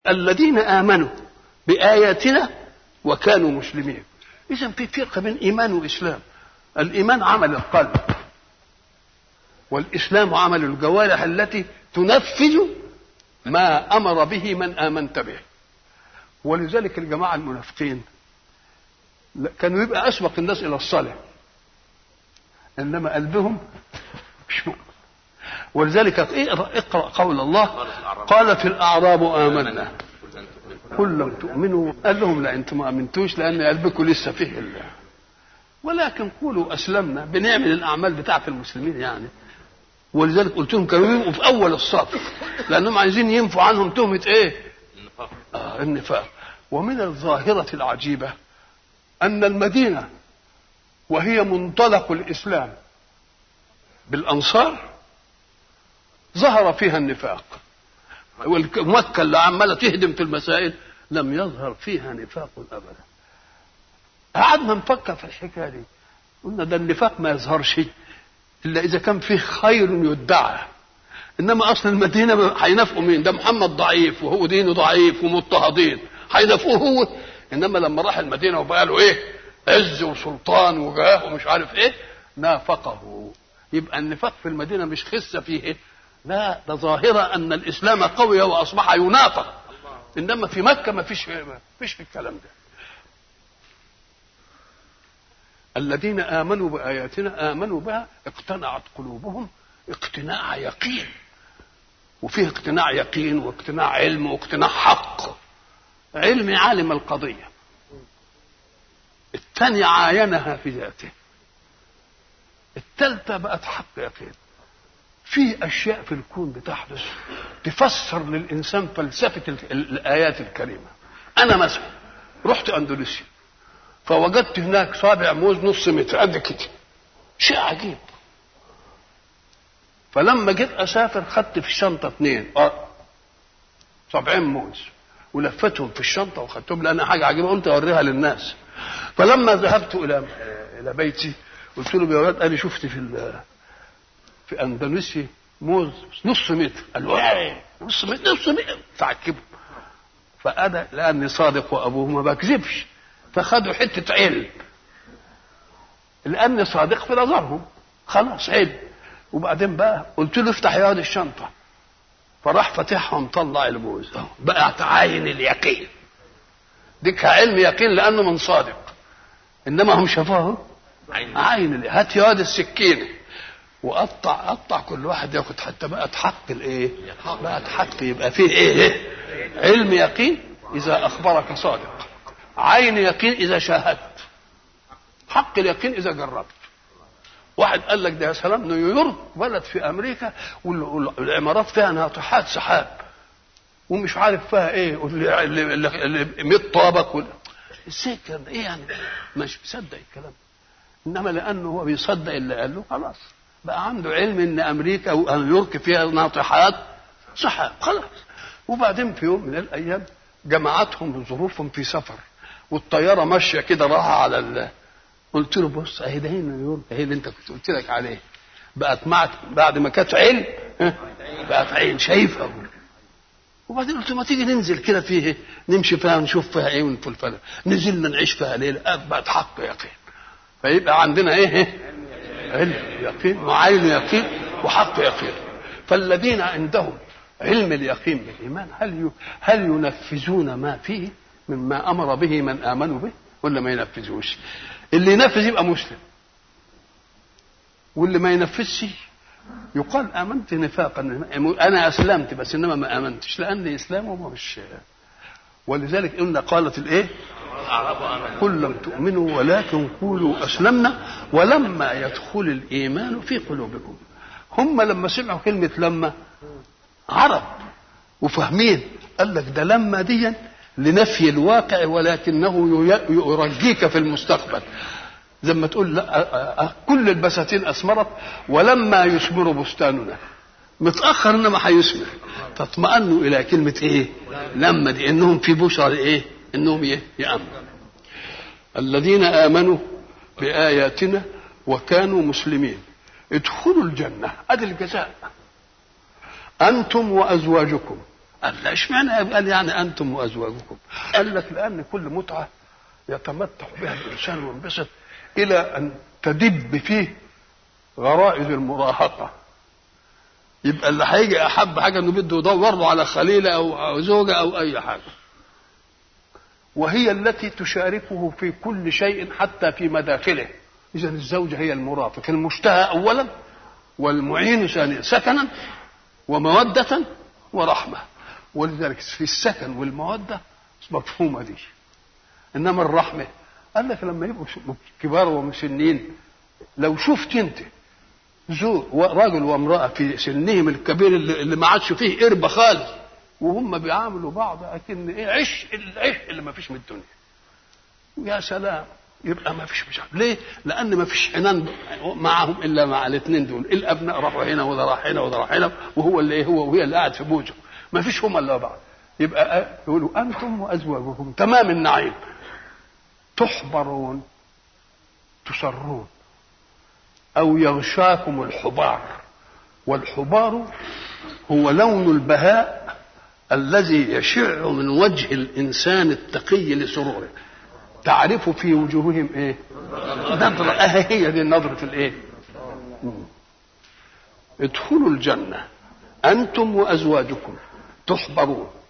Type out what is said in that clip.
الذين آمنوا بآياتنا وكانوا مسلمين إذا في فرق بين إيمان وإسلام الإيمان عمل القلب والإسلام عمل الجوارح التي تنفذ ما أمر به من آمنت به ولذلك الجماعة المنافقين كانوا يبقى أسبق الناس إلى الصلاة إنما قلبهم مش مؤمن ولذلك اقرأ قول الله قالت الأعراب آمنا قل لم تؤمنوا قال لهم لا انتم ما امنتوش لان قلبكم لسه فيه الله ولكن قولوا اسلمنا بنعمل الاعمال بتاعه المسلمين يعني ولذلك قلت لهم كانوا يبقوا في اول الصف لانهم عايزين ينفوا عنهم تهمه ايه؟ النفاق آه النفاق ومن الظاهره العجيبه ان المدينه وهي منطلق الاسلام بالانصار ظهر فيها النفاق ومكة اللي عمالة تهدم في المسائل لم يظهر فيها نفاق أبدا قعدنا نفكر في الحكاية دي قلنا ده النفاق ما يظهرش إلا إذا كان فيه خير يدعى إنما أصل المدينة هينافقوا مين؟ ده محمد ضعيف وهو دينه ضعيف ومضطهدين هينافقوه هو إنما لما راح المدينة وبقى له إيه؟ عز وسلطان وجاه ومش عارف إيه نافقه يبقى النفاق في المدينة مش خسة فيه إيه؟ لا ده ظاهرة أن الإسلام قوي وأصبح ينافق إنما في مكة ما فيش ما فيش في الكلام ده الذين آمنوا بآياتنا آمنوا بها اقتنعت قلوبهم اقتناع يقين وفيه اقتناع يقين واقتناع علم واقتناع حق علم عالم القضية الثانية عاينها في ذاته الثالثة بقت حق يقين في اشياء في الكون بتحدث تفسر للانسان فلسفه الايات الكريمه انا مثلا رحت اندونيسيا فوجدت هناك صابع موز نص متر قد كده شيء عجيب فلما جيت اسافر خدت في الشنطه اثنين اه صابعين موز ولفتهم في الشنطه وخدتهم لان حاجه عجيبه قلت اوريها للناس فلما ذهبت الى الى بيتي قلت له يا ولاد انا شفت في في اندونيسيا موز نص متر قال له ايه نص متر نص متر تعكبه فانا لاني صادق وابوه ما بكذبش فخدوا حته علم لاني صادق في نظرهم خلاص علم وبعدين بقى قلت له افتح يا الشنطه فراح فاتحها ومطلع الموز بقى تعاين اليقين ديك علم يقين لانه من صادق انما هم شافوه عين هات يا السكينه وقطع قطع كل واحد ياخد حتى بقت حق الايه؟ بقت حق يبقى فيه ايه؟ علم يقين اذا اخبرك صادق عين يقين اذا شاهدت حق اليقين اذا جربت واحد قال لك ده يا سلام نيويورك بلد في امريكا والعمارات فيها ناطحات سحاب ومش عارف فيها ايه اللي 100 طابق ولا ازاي الكلام ايه يعني مش مصدق الكلام انما لانه هو بيصدق اللي قال له خلاص بقى عنده علم ان امريكا ونيويورك فيها ناطحات سحاب خلاص وبعدين في يوم من الايام جمعتهم ظروفهم في سفر والطياره ماشيه كده راحه على ال... قلت له بص اهي ده نيويورك اهي اللي انت كنت قلت لك عليه بقت معك بعد ما كانت عين بقت عين شايفها وبعدين قلت ما تيجي ننزل كده فيه نمشي فيها نشوف فيها ايه ونفلفلها نزلنا نعيش فيها ليله بقت حق يقين فيبقى عندنا ايه علم يقين وعين يقين وحق يقين فالذين عندهم علم اليقين بالايمان هل هل ينفذون ما فيه مما امر به من امنوا به ولا ما ينفذوش اللي ينفذ يبقى مسلم واللي ما ينفذش يقال امنت نفاقا انا اسلمت بس انما ما امنتش لان اسلامه مش ولذلك قلنا قالت الايه قل لم تؤمنوا ولكن قولوا اسلمنا ولما يدخل الايمان في قلوبكم هم لما سمعوا كلمه لما عرب وفاهمين قال لك ده لما دي لنفي الواقع ولكنه يرجيك في المستقبل زي ما تقول لا كل البساتين اثمرت ولما يثمر بستاننا متاخر انما هيثمر فاطمأنوا الى كلمه ايه لما دي انهم في بشرى ايه انهم ايه يامنوا الذين امنوا باياتنا وكانوا مسلمين ادخلوا الجنه ادي الجزاء انتم وازواجكم قال لا اشمعنى قال يعني انتم وازواجكم قال لك لان كل متعه يتمتع بها الانسان وينبسط الى ان تدب فيه غرائز المراهقه يبقى اللي هيجي احب حاجه انه بده يدور له على خليله او او زوجه او اي حاجه وهي التي تشاركه في كل شيء حتى في مداخله اذا الزوجه هي المرافق المشتهى اولا والمعين ثانيا سكنا وموده ورحمه ولذلك في السكن والموده مفهومه دي انما الرحمه قال لك لما يبقوا كبار ومسنين لو شفت انت زوج رجل وامراه في سنهم الكبير اللي, اللي ما عادش فيه قربه خالص وهم بيعاملوا بعض اكن ايه عشق العشق اللي ما فيش من الدنيا يا سلام يبقى ما فيش مش عارف ليه؟ لان ما فيش حنان معهم الا مع الاثنين دول الابناء راحوا هنا وده راح هنا وده راح هنا وهو اللي ايه هو وهي اللي قاعد في بوجه ما فيش هم الا بعض يبقى يقولوا انتم وازواجكم تمام النعيم تحبرون تسرون او يغشاكم الحبار والحبار هو لون البهاء الذي يشع من وجه الانسان التقي لسروره تعرف في وجوههم ايه نظرة اه هي دي نظرة الايه ادخلوا الجنة انتم وازواجكم تحبرون